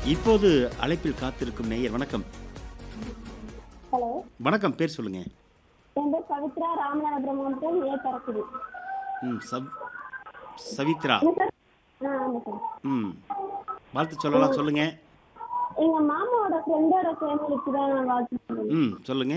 இப்போது அழைப்பில் காத்திருக்கும் நேயர் வணக்கம் ஹலோ வணக்கம் பேர் சொல்லுங்க என் பேர் பவித்ரா ராமநாதபுரம் மாவட்டம் ஏ பரக்குடி ம் சவ் சவித்ரா என்ன சார் ஆ ஆமாம் சார் ம் வாழ்த்து சொல்லலாம் சொல்லுங்க எங்க மாமாவோட ஃப்ரெண்டோட ஃபேமிலிக்கு தான் நான் வாழ்த்து சொல்லுவேன் ம் சொல்லுங்க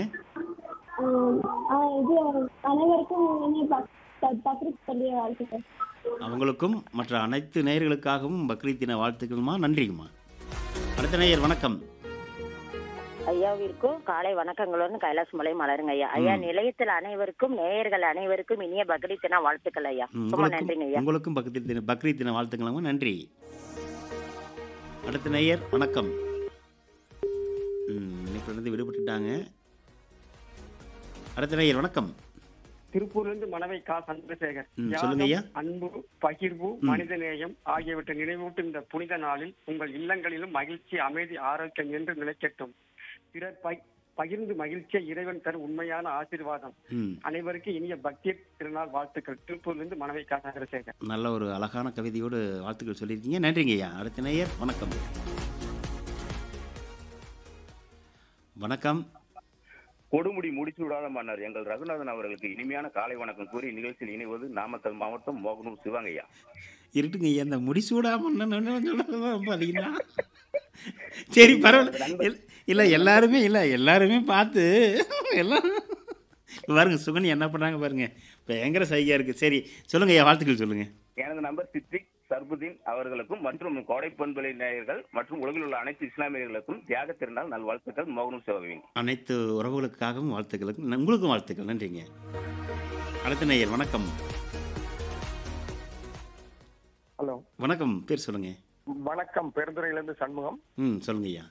இது அனைவருக்கும் இனிய பக்- ப- பக்ரீத் பண்டிகை வாழ்த்துக்கள் அவங்களுக்கும் மற்ற அனைத்து நேயர்களுக்காகவும் பக்ரீத் தின வாழ்த்துக்களுமா நன்றிங்கம்மா அடுத்த நேயர் வணக்கம் ஐயாவிற்கும் காலை வணக்கங்களுடன் கைலாஸ் மலை மலருங்க ஐயா ஐயா நிலையத்தில் அனைவருக்கும் நேயர்கள் அனைவருக்கும் இனிய பக்ரீத் தின வாழ்த்துக்கள் ஐயா ம், ரொம்ப உங்களுக்கும் நன்றிங்க ஐயா உங்களுக்கும் பக்ரீத் தின பக்ரீத் தின வாழ்த்துக்களாமா நன்றி அடுத்த நேயர் வணக்கம் ம் இணைப்பிலிருந்து விடுபட்டுட்டாங்க அடுத்த நேயர் வணக்கம் திருப்பூர்லேருந்து மனவை கா சந்திரசேகர் ம், தியாகம், சொல்லுங்க ஐயா. அன்பு பகிர்வு மனித நேயம் ஆகியவற்றை நினைவூட்டும் இந்த புனித நாளில் உங்கள் இல்லங்களிலும் மகிழ்ச்சி அமைதி ஆரோக்கியம் என்று நிலைக்கட்டும் பிறர் பகி- பகிர்ந்து மகிழ்ச்சியை இறைவன் தரும் உண்மையான ஆசீர்வாதம் ம் அனைவருக்கும் இனிய பக்தி திருநாள் வாழ்த்துக்கள் திருப்பூர்லேருந்து மனவை கா சந்திரசேகர் நல்ல ஒரு அழகான கவிதையோடு வாழ்த்துக்கள் சொல்லியிருக்கீங்க நன்றிங்க ஐயா அடுத்த நேயர் வணக்கம் வணக்கம் கொடுமுடி முடிசூடாத மன்னர் எங்கள் ரகுநாதன் அவர்களுக்கு இனிமையான காலை வணக்கம் கூறி நிகழ்ச்சியில் இணைவது நாமக்கல் மாவட்டம் மோகனூர் சிவங்கய்யா இருட்டுங்க ஐயா இந்த முடிசூடாம பார்த்தீங்கன்னா சரி பரவாயில்ல இல்ல- இல்லை எல்லாருமே இல்லை எல்லாருமே பார்த்து எல்லாம் பாருங்க சுகனி என்ன பண்ணுறாங்க பாருங்க பயங்கர சைகையாக இருக்குது சரி சொல்லுங்க ஐயா வாழ்த்துக்கள் சொல்லுங்க எனது நம்பர் சித்திக் சர்புதீன் அவர்களுக்கும் மற்றும் கோடை பண்பலை நேயர்கள் மற்றும் உலகில் உள்ள அனைத்து இஸ்லாமியர்களுக்கும் தியாக திருநாள் நல்வாழ்த்துக்கள் மோகனூர் சிவகவின் அனைத்து உறவுகளுக்காகவும் வாழ்த்துக்களுக்கும் உங்களுக்கும் வாழ்த்துக்கள் நன்றிங்க அடுத்த நேயர் வணக்கம் ஹலோ வணக்கம் பேர் சொல்லுங்க வணக்கம் பெருந்துறையிலிருந்து சண்முகம் ம் சொல்லுங்க ஐயா